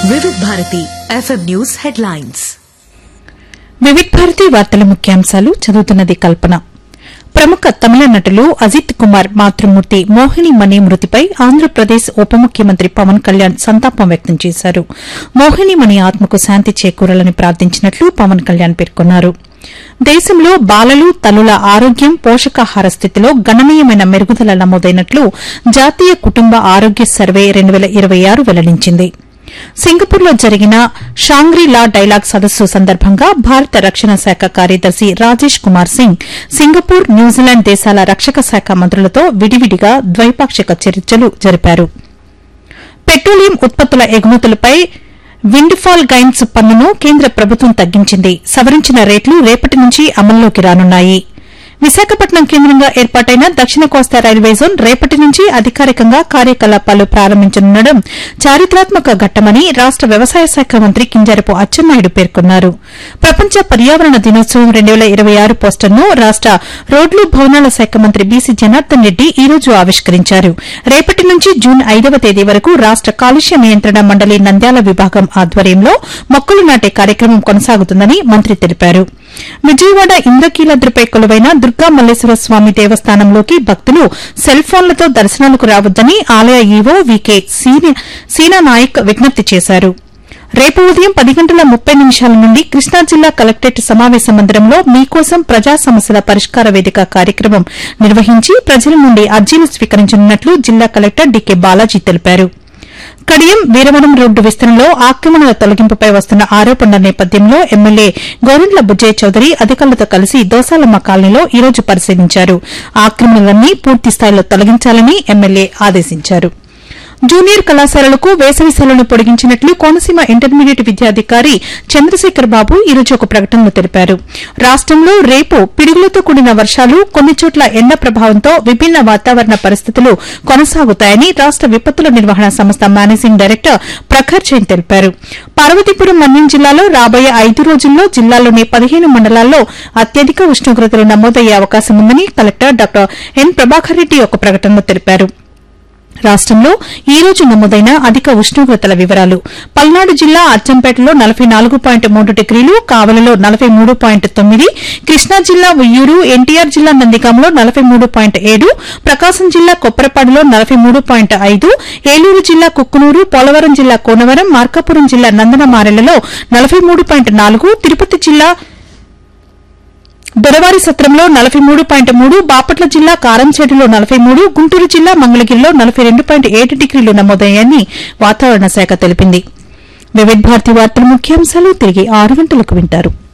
వివిధ Bharati FM news headlines Vividh Bharati వార్తల ముఖ్యాంశాలు చదువుతున్నది కల్పన ప్రముఖ తమిళ నటులు అజిత్ కుమార్ మాతృమూర్తి మోహిని మణి మృతిపై ఆంధ్రప్రదేశ్ ఉప ముఖ్యమంత్రి పవన్ కళ్యాణ్ సంతాపం వ్యక్తం చేశారు మోహిని మణి ఆత్మకు శాంతి చేకూరాలని ప్రార్థించినట్లు పవన్ కళ్యాణ్ పేర్కొన్నారు దేశంలో బాలలు తల్లుల ఆరోగ్యం పోషకాహార స్థితిలో గణనీయమైన మెరుగుదల నమోదైనట్లు జాతీయ కుటుంబ ఆరోగ్య సర్వే రెండు వేల ఇరవై ఆరు వెల్లడించింది సింగపూర్లో జరిగిన షాంగ్రీ-లా డైలాగ్ సదస్సు సందర్భంగా భారత రక్షణ శాఖ కార్యదర్శి రాజేష్ కుమార్ సింగ్ సింగపూర్ న్యూజిలాండ్ దేశాల రక్షక శాఖ మంత్రులతో విడివిడిగా ద్వైపాక్షిక చర్చలు జరిపారు పెట్రోలియం ఉత్పత్తుల ఎగుమతులపై విండ్ఫాల్ గైన్స్ పన్నును కేంద్ర ప్రభుత్వం తగ్గించింది సవరించిన రేట్లు రేపటి నుంచి అమల్లోకి రానున్నాయి విశాఖపట్నం కేంద్రంగా ఏర్పాటైన దక్షిణ కోస్తా రైల్వే జోన్ రేపటి నుంచి అధికారికంగా కార్యకలాపాలు ప్రారంభించనుండడం చారిత్రాత్మక ఘట్టమని రాష్ట వ్యవసాయ శాఖ మంత్రి కింజరపు అచ్చెన్నాయుడు పేర్కొన్నారు ప్రపంచ పర్యావరణ దినోత్సవం రెండు వేల ఇరవై ఆరు పోస్టర్ను రాష్ట రోడ్లు భవనాల శాఖ మంత్రి బీసీ జనార్దన్ రెడ్డి ఈ రోజు ఆవిష్కరించారు రేపటి నుంచి జూన్ ఐదవ తేదీ వరకు రాష్ట కాలుష్య నియంత్రణ మండలి నంద్యాల విభాగం ఆధ్వర్యంలో మొక్కలు నాటే కార్యక్రమం కొనసాగుతుందని మంత్రి తెలిపారు విజయవాడ ఇంద్రకీలాద్రిపై కొలువైన దుర్గా మల్లేశ్వర స్వామి దేవస్థానంలోకి భక్తులు సెల్ ఫోన్లతో దర్శనాలకు రావద్దని ఆలయ ఈవో వికే సీనా నాయక్ విజ్ఞప్తి చేశారు రేపు ఉదయం పది గంటల ముప్పై నిమిషాల నుండి కృష్ణా జిల్లా కలెక్టరేట్ సమావేశ మందిరంలో మీకోసం ప్రజా సమస్యల పరిష్కార వేదిక కార్యక్రమం నిర్వహించి ప్రజల నుండి అర్జీలు స్వీకరించనున్నట్లు జిల్లా కలెక్టర్ డీకే బాలాజీ తెలిపారు కడియం వీరవరం రోడ్డు విస్తరణలో ఆక్రమణల తొలగింపుపై వస్తున్న ఆరోపణల నేపథ్యంలో ఎమ్మెల్యే గోరంట్ల బుజ్జయ్య చౌదరి అధికారులతో కలిసి దోసాలమ్మ కాలనీలో ఈ రోజు పరిశీలించారు ఆక్రమణలన్నీ పూర్తి స్థాయిలో తొలగించాలని ఎమ్మెల్యే ఆదేశించారు జూనియర్ కళాశాలలకు వేసవి సెలవును పొడిగించినట్లు కోనసీమ ఇంటర్మీడియట్ విద్యాధికారి చంద్రశేఖర్ బాబు ఈ రోజు ఒక ప్రకటనలో తెలిపారు రాష్టంలో రేపు పిడుగులతో కూడిన వర్షాలు కొన్ని చోట్ల ఎండ ప్రభావంతో విభిన్న వాతావరణ పరిస్థితులు కొనసాగుతాయని రాష్ట విపత్తుల నిర్వహణ సంస్థ మేనేజింగ్ డైరెక్టర్ ప్రఖర్ జైన్ తెలిపారు పార్వతీపురం మన్యం జిల్లాలో రాబోయే ఐదు రోజుల్లో జిల్లాలోని పదిహేను మండలాల్లో అత్యధిక ఉష్ణోగ్రతలు నమోదయ్యే అవకాశం ఉందని collector doctor N Prabhakar Reddy ఒక ప్రకటనలో తెలిపారు రాష్టంలో ఈ రోజు నమోదైన అధిక ఉష్ణోగ్రతల వివరాలు పల్నాడు జిల్లా అచ్చంపేటలో నలభై నాలుగు పాయింట్ మూడు డిగ్రీలు కావలలో నలభై మూడు పాయింట్ తొమ్మిది కృష్ణా జిల్లా ఉయ్యూరు ఎన్టీఆర్ జిల్లా నందిగాంలో నలభై మూడు పాయింట్ ఏడు ప్రకాశం జిల్లా కొప్పరపాడులో నలభై మూడు పాయింట్ ఐదు ఏలూరు జిల్లా కుక్కునూరు పోలవరం జిల్లా కోనవరం మార్కాపురం జిల్లా నందనమారెళ్లలో నలభై మూడు పాయింట్ నాలుగు తిరుపతి జిల్లా దొరవారి సత్రంలో నలభై మూడు పాయింట్ మూడు బాపట్ల జిల్లా కారంచేడులో నలభై మూడు గుంటూరు జిల్లా మంగళగిరిలో నలభై రెండు పాయింట్ ఏడు డిగ్రీలు నమోదయ్యాయని వాతావరణ శాఖ తెలిపింది వివిధ భారతి వార్తల ముఖ్యాంశాలు తిరిగి ఆరు గంటలకు వింటారు